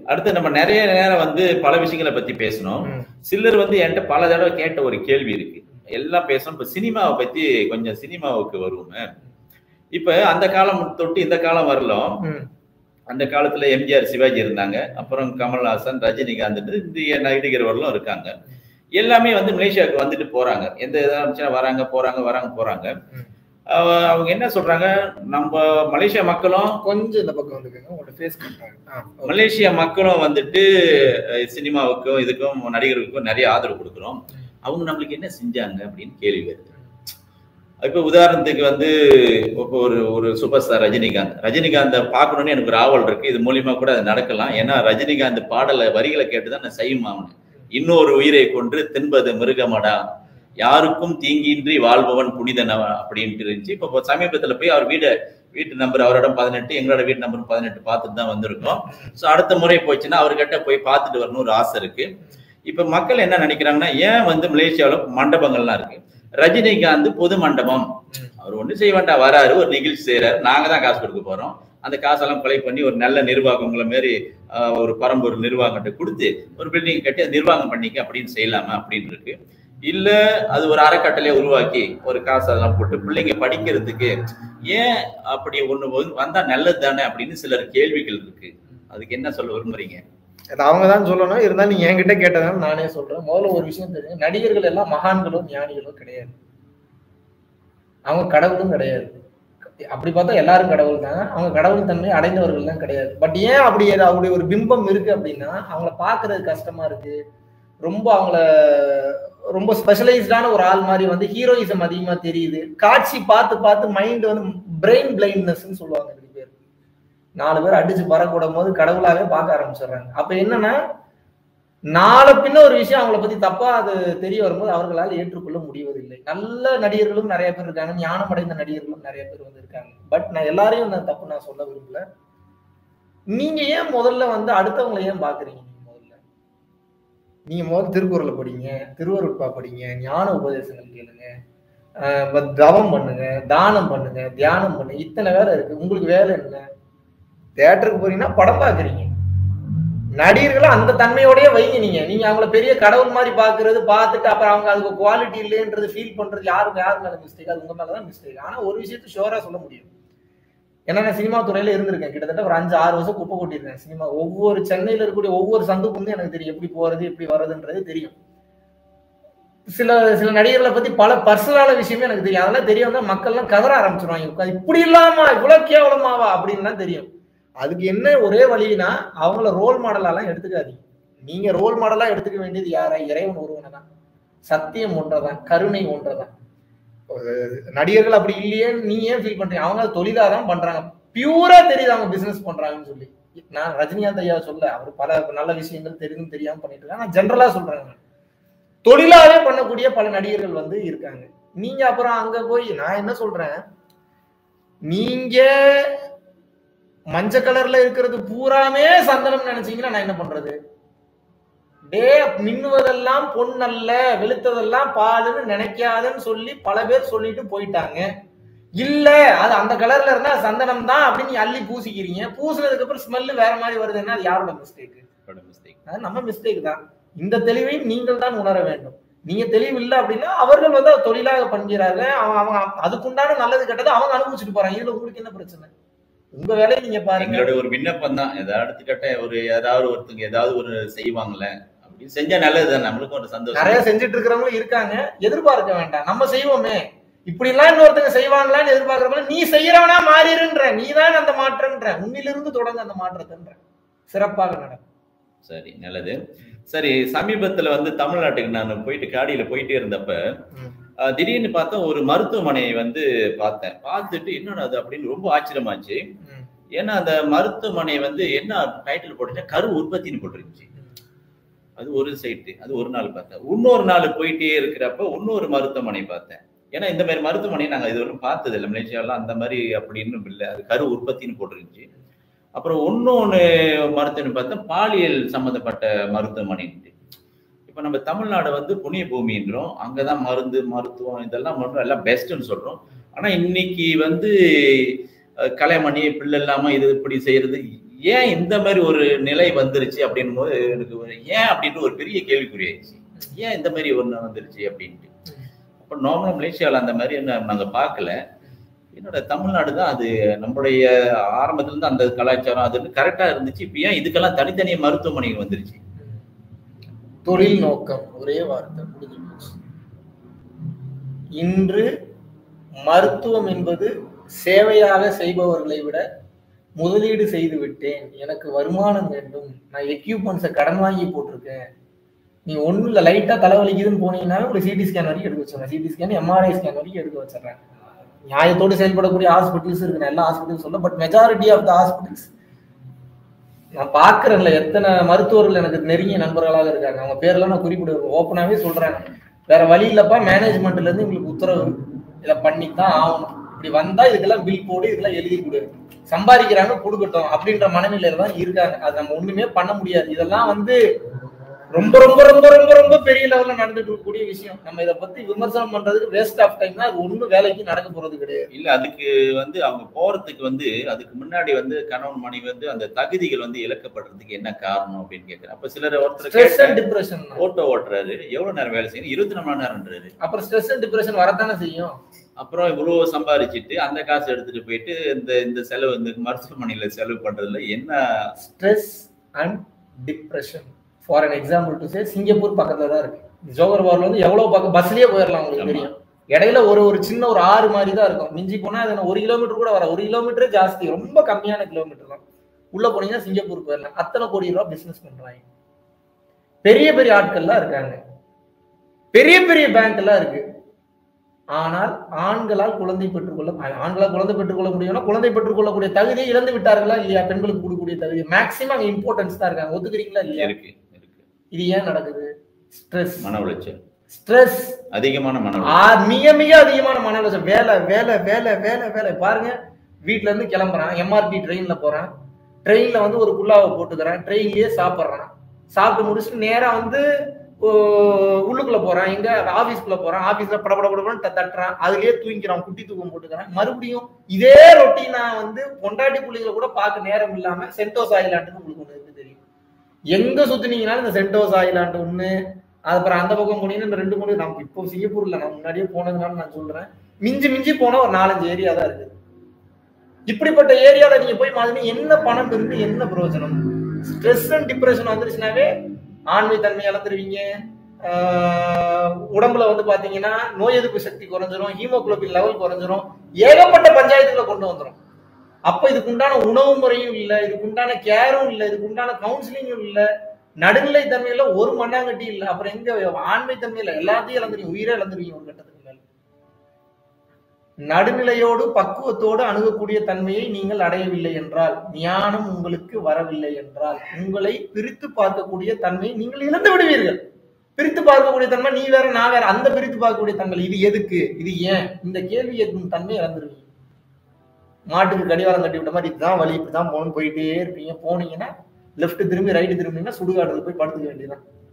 அடுத்து நம்ம நிறைய நேரம் வந்து பல விஷயங்களை பத்தி பேசணும் ம். சிலர் வந்து என்கிட்ட பல தடவை கேட்ட ஒரு கேள்வி இருக்கு எல்லாம் பேசணும் இப்ப சினிமாவை பத்தி கொஞ்சம் சினிமாவுக்கு வருவோமே இப்ப அந்த காலம் தொட்டு இந்த காலம் வரலாம் ம். அந்த காலத்துல எம்ஜிஆர் சிவாஜி இருந்தாங்க அப்புறம் கமல்ஹாசன் ரஜினிகாந்த் இந்திய நடிகர் வரலும் இருக்காங்க எல்லாமே வந்து மலேசியாவுக்கு வந்துட்டு போறாங்க எந்த இதாக வராங்க போறாங்க வராங்க போறாங்க ம். அவ- அவங்க என்ன சொல்றாங்க நம்ம மலேசியா மக்களும் கொஞ்சம் இந்த பக்கம் வந்துக்கோங்க உங்களோட ஃபேஸ் கட்டாங்க மலேசியா மக்களும் வந்துட்டு அஹ், சினிமாவுக்கும் இதுக்கும் நடிகர்களுக்கும் நிறைய ஆதரவு கொடுக்குறோம் அவங்க நம்மளுக்கு என்ன செஞ்சாங்க அப்படின்னு கேள்வி வருது இப்ப உதாரணத்துக்கு வந்து இப்போ ஒரு ஒரு சூப்பர் ஸ்டார் ரஜினிகாந்த் ரஜினிகாந்தை பார்க்கணும்னு எனக்கு ஒரு ஆவல் இருக்கு இது மூலியமா கூட அது நடக்கலாம் ஏன்னா ரஜினிகாந்த் பாடலை வரிகளை கேட்டுதான் நான் செய்யும் அவனு இன்னொரு உயிரை கொன்று தின்பது மிருகமடா யாருக்கும் தீங்கின்றி வாழ்பவன் புனிதனவன் அப்படின்ட்டு இருந்துச்சு இப்போ சமீபத்துல போய் அவர் வீடு வீட்டு நம்பர் அவரோட பதினெட்டு எங்களோட வீட்டு நம்பர் பதினெட்டு பார்த்துட்டு தான் வந்திருக்கோம் ஸோ அடுத்த முறை போச்சுன்னா அவர்கிட்ட போய் பார்த்துட்டு வரணும் ஒரு ஆசை இருக்கு இப்ப மக்கள் என்ன நினைக்கிறாங்கன்னா ஏன் வந்து மலேசியாவில் மண்டபங்கள்லாம் இருக்கு ரஜினிகாந்த் பொது மண்டபம் அவர் ஒன்றும் செய்ய வேண்டாம் வராரு ஒரு நிகழ்ச்சி செய்யறாரு நாங்க தான் காசு கொடுக்க போறோம் அந்த காசெல்லாம் கொலை பண்ணி ஒரு நல்ல நிர்வாகங்களை மாரி ஆஹ், ஒரு பரம்பொரு நிர்வாகத்தை கொடுத்து ஒரு பில்டிங் கட்டி அதை நிர்வாகம் பண்ணிக்க அப்படின்னு செய்யலாமா அப்படின்னு இருக்கு இல்ல அது ஒரு அறக்கட்டளையை உருவாக்கி ஒரு காசெல்லாம் போட்டு பிள்ளைங்க படிக்கிறதுக்கு ஏன் அப்படி ஒண்ணு வந்து- வந்தா நல்லது தானே அப்படின்னு சிலர் கேள்விகள் இருக்கு அதுக்கு என்ன சொல்ல விரும்புறீங்க அது அவங்க தான் சொல்லணும் இருந்தாலும் நீங்க என்கிட்ட கேட்டதால நானே சொல்றேன் முதல்ல ஒரு விஷயம் தெரியும் நடிகர்கள் எல்லாம் மகான்களோ ஞானிகளோ கிடையாது அவங்க கடவுளும் கிடையாது அப்படி பார்த்தா எல்லாரும் கடவுள் தான் அவங்க கடவுள் தன்மை அடைந்தவர்கள் தான் கிடையாது பட் ஏன் அப்படி ஏதோ அப்படி ஒரு பிம்பம் இருக்கு அப்படின்னா அவங்கள பார்க்கிறது கஷ்டமா இருக்கு ரொம்ப அவங்கள ரொம்ப ஸ்பெஷலைஸ்டான ஒரு ஆள் மாதிரி வந்து ஹீரோயிசம் அதிகமா தெரியுது காட்சி பார்த்து பார்த்து மைண்ட் வந்து பிரெயின் பிளைண்ட்னஸ்ன்னு சொல்லுவாங்க ரெண்டு பேர் நாலு பேர் அடிச்சு பறக்கூடும் போது கடவுளாவே பார்க்க ஆரம்பிச்சிடுறாங்க அப்ப என்னன்னா நாளை பின்ன ஒரு விஷயம் அவங்கள பத்தி தப்பா அது தெரிய வரும்போது அவர்களால் ஏற்றுக்கொள்ள முடிவதில்லை நல்ல நடிகர்களும் நிறைய பேர் இருக்காங்க ஞானம் அடைந்த நடிகர்களும் நிறைய பேர் வந்து இருக்காங்க பட் நான் எல்லாரையும் நான் தப்பு நான் சொல்ல விரும்பல நீங்க ஏன் முதல்ல வந்து அடுத்தவங்களை ஏன் பாக்குறீங்க நீங்க முதல்ல நீங்க முதல்ல திருக்குறளை படிங்க திருவருட்பா படிங்க ஞான உபதேசங்கள் கேளுங்க ஆஹ் ப- தவம் பண்ணுங்க தானம் பண்ணுங்க தியானம் பண்ணுங்க இத்தனை வேலை இருக்கு உங்களுக்கு வேலை என்ன தேட்டருக்கு போறீங்கன்னா படம் பாக்குறீங்க நடிகர்களை அந்த தன்மையோடய வைங்க நீங்க நீங்க அவங்கள பெரிய கடவுள் மாதிரி பாக்குறது பார்த்துட்டு அப்புறம் அவங்க அதுக்கு குவாலிட்டி இல்லைன்றது ஃபீல் பண்றது யாருக்கு யாரு மேல மிஸ்டேக் அது உங்க மேலதான் மிஸ்டேக் ஆனா ஒரு விஷயத்த ஷோரா சொல்ல முடியும் ஏன்னா நான் சினிமா துறையில இருந்திருக்கேன் கிட்டத்தட்ட ஒரு அஞ்சு ஆறு வருஷம் குப்பை கொட்டியிருக்கேன் சினிமா ஒவ்வொரு சென்னையில இருக்கக்கூடிய ஒவ்வொரு சந்துக்கும் எனக்கு தெரியும் எப்படி போறது எப்படி வர்றதுன்றது தெரியும் சில சில நடிகர்களை பத்தி பல பர்சனலான விஷயமே எனக்கு தெரியும் அதெல்லாம் தெரிய வந்தா மக்கள்லாம் கதற ஆரம்பிச்சிருவாங்க உட்கார்ந்து, இப்படி இல்லாமா இவ்வளவு கேவலமாவா அப்படின்லாம் தெரியும் அதுக்கு என்ன ஒரே வழினா அவங்கள ரோல் மாடலாலாம் எடுத்துக்காதீங்க நீங்க ரோல் மாடலா எடுத்துக்க வேண்டியது யாரா இறைவன் ஒருவனை தான் சத்தியம் ஒன்றதான் கருணை ஒன்றதான் ஒரு நடிகர்கள் அப்படி இல்லையே நீ ஏன் ஃபீல் பண்றீங்க அவங்க அதை தொழிலா தான் பண்றாங்க பியூரா தெரியுது அவங்க பிசினஸ் பண்றாங்கன்னு சொல்லி நான் ரஜினிகாந்த் ஐயா சொல்ல அவர் பல நல்ல விஷயங்கள் தெரியும் தெரியாம பண்ணிட்டு இருக்காங்க நான் ஜென்ரலா சொல்றேங்க தொழிலாவே பண்ணக்கூடிய பல நடிகர்கள் வந்து இருக்காங்க நீங்க அப்புறம் அங்க போய் நான் என்ன சொல்றேன் நீங்க மஞ்சள் கலர்ல இருக்கிறது பூராமே சந்தனம் நினைச்சீங்கன்னா நான் என்ன பண்றது டே மின்னுவதெல்லாம் பொன்னல்ல வெளுத்ததெல்லாம் பாலுன்னு நினைக்காதன்னு சொல்லி பல பேர் சொல்லிட்டு போயிட்டாங்க இல்ல அது அந்த கலர்ல இருந்தா சந்தனம் தான் அப்படின்னு நீ அள்ளி பூசிக்கிறீங்க பூசினதுக்கு அப்புறம் ஸ்மெல்லு வேற மாதிரி வருதுன்னா அது யாரோட மிஸ்டேக் மிஸ்டேக் அது நம்ம மிஸ்டேக் தான் இந்த தெளிவை நீங்கள் தான் உணர வேண்டும் நீங்க தெளிவு இல்லை அப்படின்னா அவர்கள் வந்து அதை தொழிலாக பண்கிறாங்க அவங்க அவங்க அதுக்குண்டான நல்லது கெட்டது அவங்க அனுபவிச்சுட்டு போறாங்க இதுல உங்களுக்கு என்ன பிரச்சனை உங்க வேலையை நீங்க பாருங்க எங்களுடைய ஒரு விண்ணப்பம் தான் ஏதாவது அடுத்துக்கட்ட ஒரு ஏதாவது ஒருத்தங்க ஏதாவது ஒரு செய்வாங்கல்ல அப்படி செஞ்சா நல்லது தான் நம்மளுக்கும் ஒரு சந்தோஷம் நிறைய செஞ்சுட்டு இருக்கிறவங்களும் இருக்காங்க எதிர்பார்க்க வேண்டாம் நம்ம செய்வோமே இப்படி எல்லாம் இன்னொருத்தங்க செய்வாங்களான்னு எதிர்பார்க்கறப்ப நீ செய்யறவனா மாறிடுன்ற நீ தான் அந்த மாற்றம்ன்ற உன்னிலிருந்து தொடங்க அந்த மாற்றத்தைன்ற சிறப்பாக நடக்கும் சரி நல்லது சரி சமீபத்துல வந்து தமிழ்நாட்டுக்கு நான் போயிட்டு காடியில போயிட்டே இருந்தப்ப அஹ், திடீர்னு பார்த்தா ஒரு மருத்துவமனையை வந்து பார்த்தேன் பார்த்துட்டு என்னடா அது அப்படின்னு ரொம்ப ஆச்சரியமாச்சு ம். ஏன்னா அந்த மருத்துவமனை வந்து என்ன டைட்டில் போட்டுச்சா கரு உற்பத்தின்னு போட்டிருந்துச்சு அது ஒரு சைட்டு அது ஒரு நாள் பார்த்தேன் இன்னொரு நாள் போயிட்டே இருக்கிறப்ப இன்னொரு மருத்துவமனை பார்த்தேன் ஏன்னா இந்த மாதிரி மருத்துவமனை நாங்கள் இதுவரையும் பார்த்தது இல்லை மலேசியாவில் அந்த மாதிரி அப்படின்னு இல்லை அது கரு உற்பத்தின்னு போட்டிருந்துச்சு அப்புறம் இன்னொன்று மருத்துவமனை பார்த்தா பாலியல் சம்மந்தப்பட்ட மருத்துவமனைன்ட்டு இப்போ நம்ம தமிழ்நாடு வந்து புண்ணிய பூமின்றோம் அங்கே தான் மருந்து மருத்துவம் இதெல்லாம் பண்ணுறோம் எல்லாம் பெஸ்ட்டுன்னு சொல்கிறோம் ஆனால் இன்னைக்கு வந்து அஹ், கலைமணி பிள்ளை இல்லாமல் இது இப்படி செய்யறது ஏன் இந்த மாதிரி ஒரு நிலை வந்துருச்சு அப்படின்னும் போது எனக்கு ஒரு- ஏன் அப்படின்ட்டு ஒரு பெரிய கேள்விக்குறியாச்சு ஏன் இந்த மாதிரி ஒண்ணு வந்துருச்சு அப்படின்ட்டு அப்ப நார்மலா மலேசியாவில் அந்த மாதிரி நா- நாங்க பார்க்கல என்னோட தமிழ்நாடு தான் அது நம்மளுடைய ஆரம்பத்துல இருந்து அந்த கலாச்சாரம் அது கரெக்டா இருந்துச்சு இப்ப ஏன் இதுக்கெல்லாம் தனித்தனி மருத்துவமனைகள் வந்துருச்சு தொழில் நோக்கம் ஒரே வார்த்தை முடிஞ்சு போச்சு இன்று மருத்துவம் என்பது சேவையாக செய்பவர்களை விட முதலீடு செய்து விட்டேன் எனக்கு வருமானம் வேண்டும் நான் எக்யூப்மெண்ட்ஸை கடன் வாங்கி போட்டிருக்கேன் நீ ஒண்ணும் இல்ல லைட்டா தலைவலிக்குதுன்னு போனீங்கன்னா உங்களுக்கு சிடி ஸ்கேன் வரைக்கும் எடுக்க வச்சிடறேன் சிடி ஸ்கேன் எம்ஆர்ஐ ஸ்கேன் வரைக்கும் எடுக்க வச்சிடறேன் நியாயத்தோடு செயல்படக்கூடிய ஹாஸ்பிட்டல்ஸ் இருக்கு நான் எல்லா ஹாஸ்பிட்டல்ஸ் சொல்ல but majority of the hospitals நான் பாக்குறேன்ல எத்தனை மருத்துவர்கள் எனக்கு நெருங்கிய நண்பர்களாக இருக்காங்க அவங்க பேர்லாம் நான் குறிப்பிடுவேன் ஓப்பனாவே சொல்றேன் வேற வழி இல்லப்பா மேனேஜ்மெண்ட்ல இருந்து உங்களுக்கு உத்தரவு இதை பண்ணித்தான் ஆகணும் இப்படி வந்தா இதுக்கெல்லாம் பில் போடு இதுக்கெல்லாம் எழுதி கொடு சம்பாதிக்கிறாங்க கொடுக்கட்டும் அப்படின்ற மனநிலையில தான் இருக்காங்க அது நம்ம ஒண்ணுமே பண்ண முடியாது இதெல்லாம் வந்து ரொம்ப ரொம்ப ரொம்ப ரொம்ப ரொம்ப பெரிய லெவல்ல நடந்துட்டு இருக்கக்கூடிய விஷயம் நம்ம இதை பத்தி விமர்சனம் பண்றதுக்கு வேஸ்ட் ஆஃப் டைம் தான் அது ஒண்ணும் வேலைக்கு நடக்க போறது கிடையாது இல்ல அதுக்கு வந்து அவங்க போறதுக்கு வந்து அதுக்கு முன்னாடி வந்து கணவன் மனைவி வந்து அந்த தகுதிகள் வந்து இழக்கப்படுறதுக்கு என்ன காரணம் அப்படின்னு கேக்குறேன் அப்ப சிலர் ஒருத்தர் ஸ்ட்ரெஸ் கேட்டா, அண்ட் டிப்ரெஷன் ஓட்டோ ஓட்டுறாரு எவ்வளவு நேரம் வேலை செய்யணும் இருபத்தி நாலு மணி நேரம்ன்றாரு அப்புறம் ஸ்ட்ரெஸ் அண்ட் டிப்ரெஷன் வரத்தானே செய்யும் அப்புறம் இவ்வளவு சம்பாரிச்சிட்டு அந்த காசு எடுத்துட்டு போயிட்டு இந்த இந்த செலவு இந்த மருத்துவமனையில செலவு பண்றதுல என்ன stress and depression for an example to say Singapore பக்கத்துல தான் இருக்கு ஜோகர் பார்ல வந்து எவ்வளவு பக்கம் பஸ்லயே போயிடலாம் உங்களுக்கு ஆமா. தெரியும் இடையில ஒரு ஒரு சின்ன ஒரு ஆறு மாதிரி தான் இருக்கும் மிஞ்சி போனா அது என்ன ஒரு கிலோமீட்டர் கூட வர ஒரு கிலோமீட்டரே ஜாஸ்தி ரொம்ப கம்மியான கிலோமீட்டர் தான் உள்ள போனீங்கன்னா சிங்கப்பூர் போயிடலாம் அத்தனை கோடி ரூபாய் பிசினஸ் பண்றாங்க பெரிய பெரிய ஆட்கள்லாம் இருக்காங்க பெரிய பெரிய பேங்க் எல்லாம் இருக்கு ஆனால் ஆண்களால் குழந்தை பெற்றுக்கொள்ள ஆண்களால் குழந்தை பெற்றுக்கொள்ள முடியும்னா குழந்தை பெற்றுக்கொள்ளக்கூடிய தகுதியை இழந்து விட்டார்களா இல்லையா பெண்களுக்கு கொடுக்கக்கூடிய தகுதி மேக்சிமம் அங்க இம்பார்ட்டன்ஸ் தான் இருக்காங்க ஒத்துக்கிறீங்களா இல்லையா இருக்கு இருக்கு இது ஏன் நடக்குது ஸ்ட்ரெஸ் மன உளைச்சல் ஸ்ட்ரெஸ் அதிகமான மன உளைச்சல் மிக மிக அதிகமான மன அழுத்தம் வேலை வேலை வேலை வேலை வேலை பாருங்க வீட்ல இருந்து கிளம்புறான் எம்ஆர்டி ட்ரெயின்ல போறான் ட்ரெயின்ல வந்து ஒரு குல்லாவை போட்டுக்கிறேன் ட்ரெயின்லயே சாப்பிட்றான் சாப்பிட்டு முடிச்சுட்டு நேரா வந்து ஓ, உள்ளுக்குள்ள போறான் எங்க ஆபீஸ்க்குள்ள போறான் ஆபீஸ்ல பட பட படப்படன்னு த- தட்டுறான் அதுலயே தூங்கிக்கிறான் குட்டி தூக்கம் போட்டுக்கிறான் மறுபடியும் இதே ரொட்டீனா வந்து பொண்டாட்டி புள்ளிகளை கூட பார்க்க நேரம் இல்லாம சென்டோஸ் ஐலாண்டுன்னு உங்களுக்கு ஒண்ணு இருக்கு தெரியும் எங்க சுத்தினீங்கனாலும் இந்த சென்டோஸ் ஐலாண்டு ஒண்ணு அப்புறம் அந்த பக்கம் போனீங்கன்னா இந்த ரெண்டு மூணு நம்ம இப்போ சிங்கப்பூர்ல நான் முன்னாடியே போனதுனால நான் சொல்றேன் மிஞ்சி மிஞ்சி போனா ஒரு நாலஞ்சு ஏரியா தான் இருக்குது இப்படிப்பட்ட ஏரியால நீங்க போய் மாதிரி என்ன பணம் இருந்து என்ன பிரயோஜனம் ஸ்ட்ரெஸ் அண்ட் டிப்ரெஷன் வந்துருச்சுனாவே ஆண்மை தன்மை இழந்துருவீங்க ஆஹ் உடம்புல வந்து பாத்தீங்கன்னா நோய் எதிர்ப்பு சக்தி குறைஞ்சிரும் ஹீமோகுளோபின் லெவல் குறைஞ்சிரும் ஏகப்பட்ட பஞ்சாயத்துகளை கொண்டு வந்துரும் அப்ப இதுக்கு உண்டான உணவு முறையும் இல்ல இதுக்கு உண்டான கேரும் இல்ல இதுக்கு உண்டான கவுன்சிலிங்கும் இல்ல நடுநிலை தன்மையில ஒரு மண்ணாங்கட்டி இல்ல அப்புறம் எங்க ஆண்மை தன்மையில எல்லாத்தையும் இழந்துருவீங்க உயிரே இழந்துருவீங்க ஒரு கட்டத்துக்கு மேல நடுநிலையோடு பக்குவத்தோடு அணுகக்கூடிய தன்மையை நீங்கள் அடையவில்லை என்றால் ஞானம் உங்களுக்கு வரவில்லை என்றால் உங்களை பிரித்து பார்க்கக்கூடிய தன்மையை நீங்கள் இழந்து விடுவீர்கள் பிரித்து பார்க்கக்கூடிய தன்மை நீ வேற நான் வேற அந்த பிரித்து பார்க்கக்கூடிய தன்மை இது எதுக்கு இது ஏன் இந்த கேள்வி கேட்கும் தன்மை இழந்துருவீங்க மாட்டுக்கு கடிவாளம் கட்டி விட்ட மாதிரி இதுதான் வழி இப்படிதான் போகணும் போயிட்டே இருப்பீங்க போனீங்கன்னா லெஃப்ட் திரும்பி ரைட்டு திரும்பினீங்கன்னா சுடுகாடுல போய் படுத்துக்க வேண்டியதுதான்